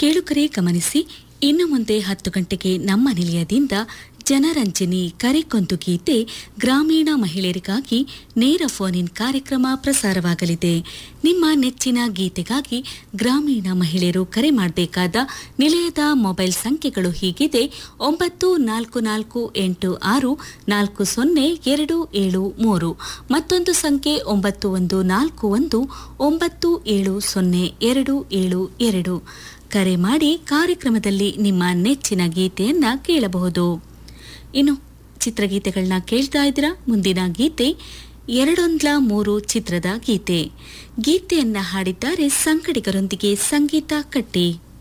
ಕೇಳುಕರೇ ಗಮನಿಸಿ ಇನ್ನು ಮುಂದೆ ಹತ್ತು ಗಂಟೆಗೆ ನಮ್ಮ ನಿಲಯದಿಂದ ಜನರಂಜನಿ ಕರೆಕೊಂದು ಗೀತೆ ಗ್ರಾಮೀಣ ಮಹಿಳೆಯರಿಗಾಗಿ ನೇರ ಫೋನ್ ಇನ್ ಕಾರ್ಯಕ್ರಮ ಪ್ರಸಾರವಾಗಲಿದೆ ನಿಮ್ಮ ನೆಚ್ಚಿನ ಗೀತೆಗಾಗಿ ಗ್ರಾಮೀಣ ಮಹಿಳೆಯರು ಕರೆ ಮಾಡಬೇಕಾದ ನಿಲಯದ ಮೊಬೈಲ್ ಸಂಖ್ಯೆಗಳು ಹೀಗಿದೆ ಒಂಬತ್ತು ನಾಲ್ಕು ನಾಲ್ಕು ಎಂಟು ಆರು ನಾಲ್ಕು ಸೊನ್ನೆ ಎರಡು ಏಳು ಮೂರು ಮತ್ತೊಂದು ಸಂಖ್ಯೆ ಒಂಬತ್ತು ಒಂದು ನಾಲ್ಕು ಒಂದು ಒಂಬತ್ತು ಏಳು ಸೊನ್ನೆ ಎರಡು ಏಳು ಎರಡು ಕರೆ ಮಾಡಿ ಕಾರ್ಯಕ್ರಮದಲ್ಲಿ ನಿಮ್ಮ ನೆಚ್ಚಿನ ಗೀತೆಯನ್ನ ಕೇಳಬಹುದು ಇನ್ನು ಚಿತ್ರಗೀತೆಗಳನ್ನ ಕೇಳ್ತಾ ಇದ್ದೀರಾ ಮುಂದಿನ ಗೀತೆ ಎರಡೊಂದ್ಲ ಮೂರು ಚಿತ್ರದ ಗೀತೆ ಗೀತೆಯನ್ನ ಹಾಡಿದ್ದಾರೆ ಸಂಗಡಿಗರೊಂದಿಗೆ ಸಂಗೀತ ಕಟ್ಟಿ